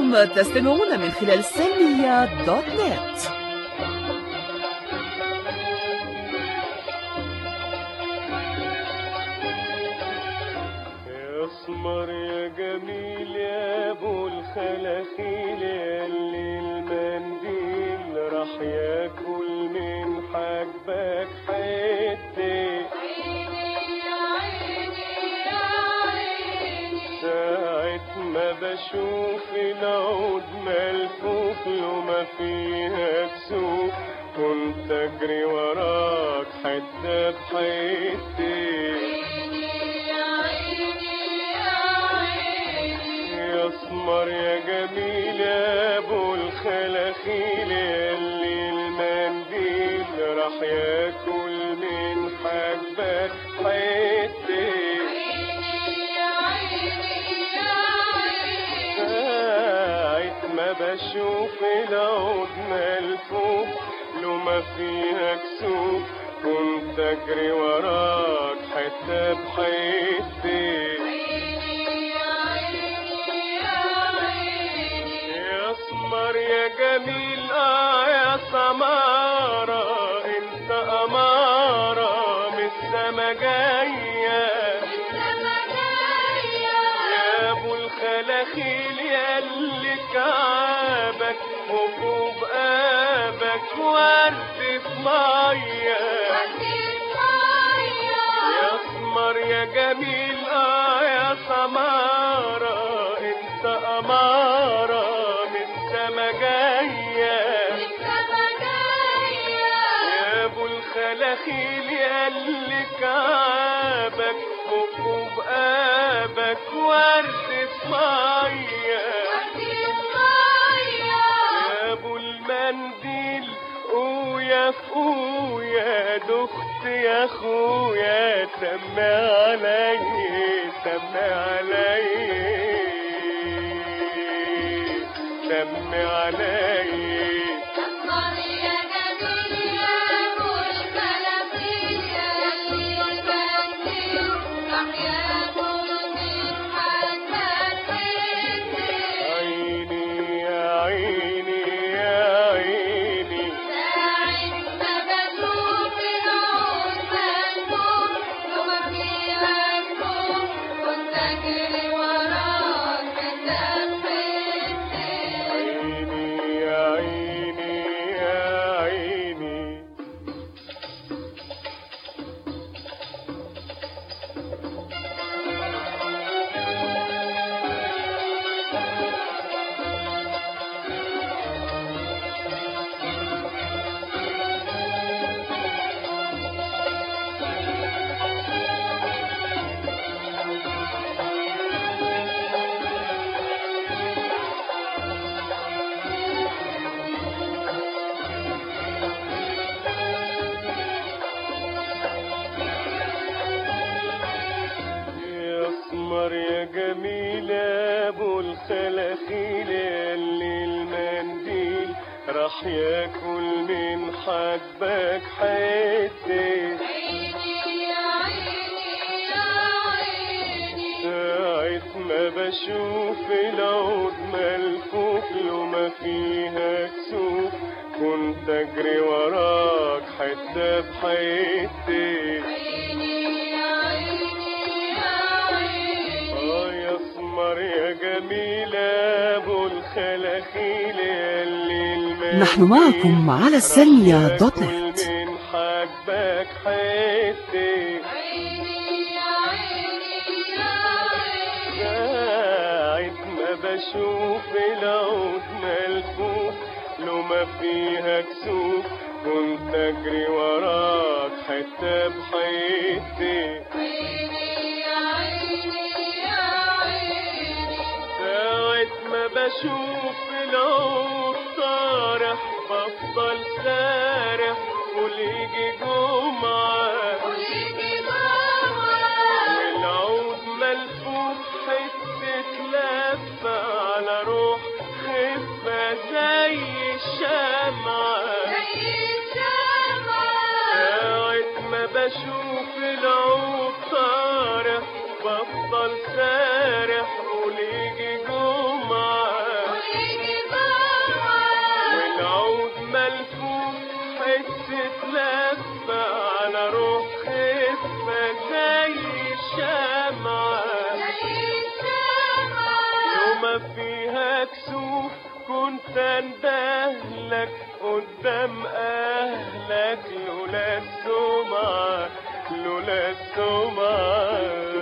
أنتم تستمعون من خلال سلمية دوت نت يا اسمر يا جميل يا ابو الخلاخيل يا اللي المنديل راح ياكل من حاجبك حته ساعة ما بشوف العود ملفوف له ما فيها كسوف كنت اجري وراك حتة بحتة يا اسمر يا جميل يا ابو الخلاخيل يا اللي المنديل راح ياكل من حاجبك حته ساعة ما بشوف العود ملفوف لو ما فيها كسوف كنت اجري وراك حتة بحتة يا اسمر يا جميل اه يا سمارة انت امارة من السما جاية يا ابو الخلاخيل يا اللي كعبك وفوق ابك ورد في ميه يا اسمر يا جميل اه يا سمارة انت امارة من السما جاية يا ابو الخلاخيل يا اللي كعبك وفوق ابك ورد في ميه يا ابو المنديل قويا فويا دخت يا اخويا سمي علي سمي علي سمي علي عيني يا عيني يا عيني عيني يا عيني يا عيني يا اسمر يا جميل يا ابو الخلاخيل يا اللي المنديل راح ياكل من حاجبك حته ساعة ما بشوف العود ملفوف له ما فيها كسوف كنت اجري وراك حتة بحتة اه يا اسمر يا جميل يا ابو الخلاخيل يا اللي المنديل نحن معكم على السلمية دوت راح نت. ياكل من حاجبك حتة ساعة ما بشوف العود ملفوف لو ما فيها كسوف كنت اجري وراك حتة بحتة ساعة ما بشوف العود طارح بفضل سارح وليجي جمعة والعود ملفوف حتة لفة على روح خفة زي الشمعة ساعة ما بشوف العود طارح بفضل سارح وليجي جمعة تندهلك قدام اهلك لولا السمعة لولا السمعة